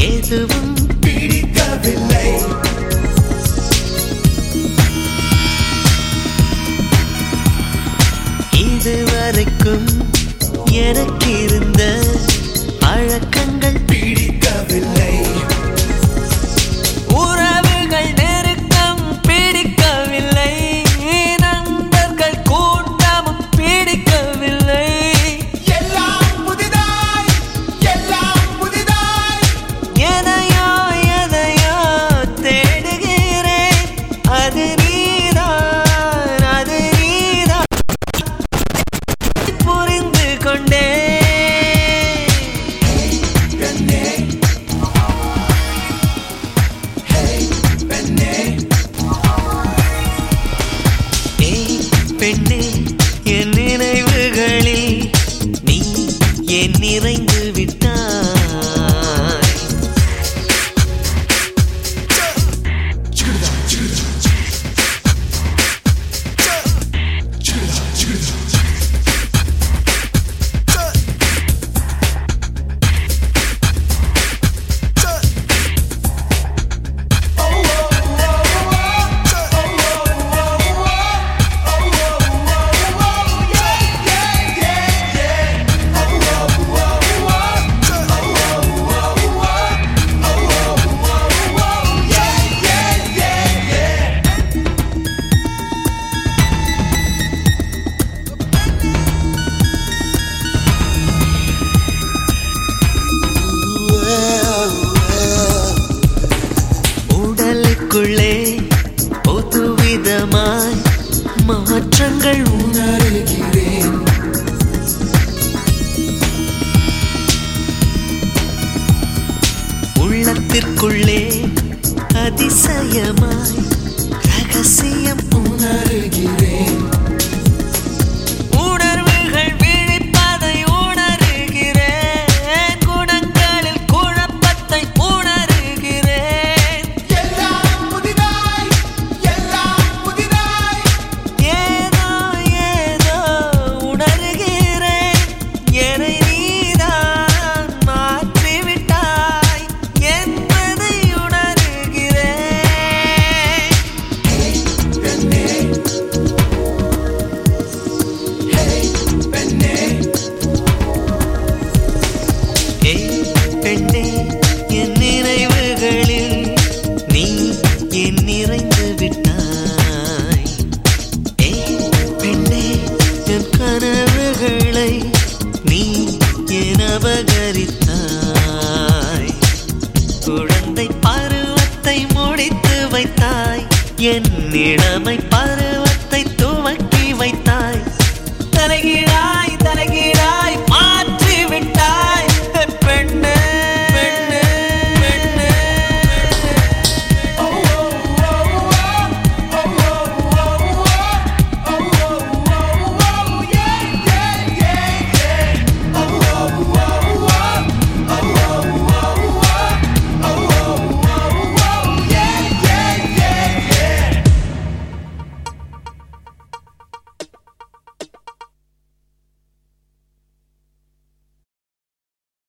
எதுவும் பிடிக்கவில்லை இதுவரைக்கும் எனக்கு இருந்த பழக்கங்கள் பிடிக்கவில்லை உறவுகள் நெருக்கம் பிடிக்கவில்லை நண்பர்கள் கூட்டமும் பிடிக்கவில்லை எல்லாம் புதிதாய் எல்லாம் புதிதாய் எதையோ எதையோ தேடுகிறேன் அது நீதான் அது நீதான் புரிந்து கொண்டேன் பெண்ணே ஹேய் பெண்ணே ஏய் பெண்ணே என் நினைவுகளில் நீ என் நிறைந்து விட்டாய் சிகுடா சிகுடா சிகுடா சிகுடா உடலுக்குள்ளே புதுவிதமாய் மாற்றங்கள் உணர்கிறேன் உள்ளத்திற்குள்ளே அதிசயமாய் ரகசியம் உணர்கிறேன் உணர்வுகள் விழிப்பதை உணர்கிறேன் குணங்களில் குழப்பத்தை உணர்கிறேன் எல்லாம் புதிதாய் எல்லாம் புதிதாய் ஏதோ ஏதோ உணர்கிறேன் என்னை நீதான் மாற்றிவிட்டாய் என்பதை உணர்கிறேன் பெண்ணே ஹேய் பெண்ணே ஏய் பெண்ணே என் நினைவுகளில் நீ என் நிறைந்து விட்டாய் ஏய் பெண்ணே என் கனவுகளை நீ என் அபகரித்தாய் குழந்தை பருவத்தை முடித்து வைத்தாய் என் இளமை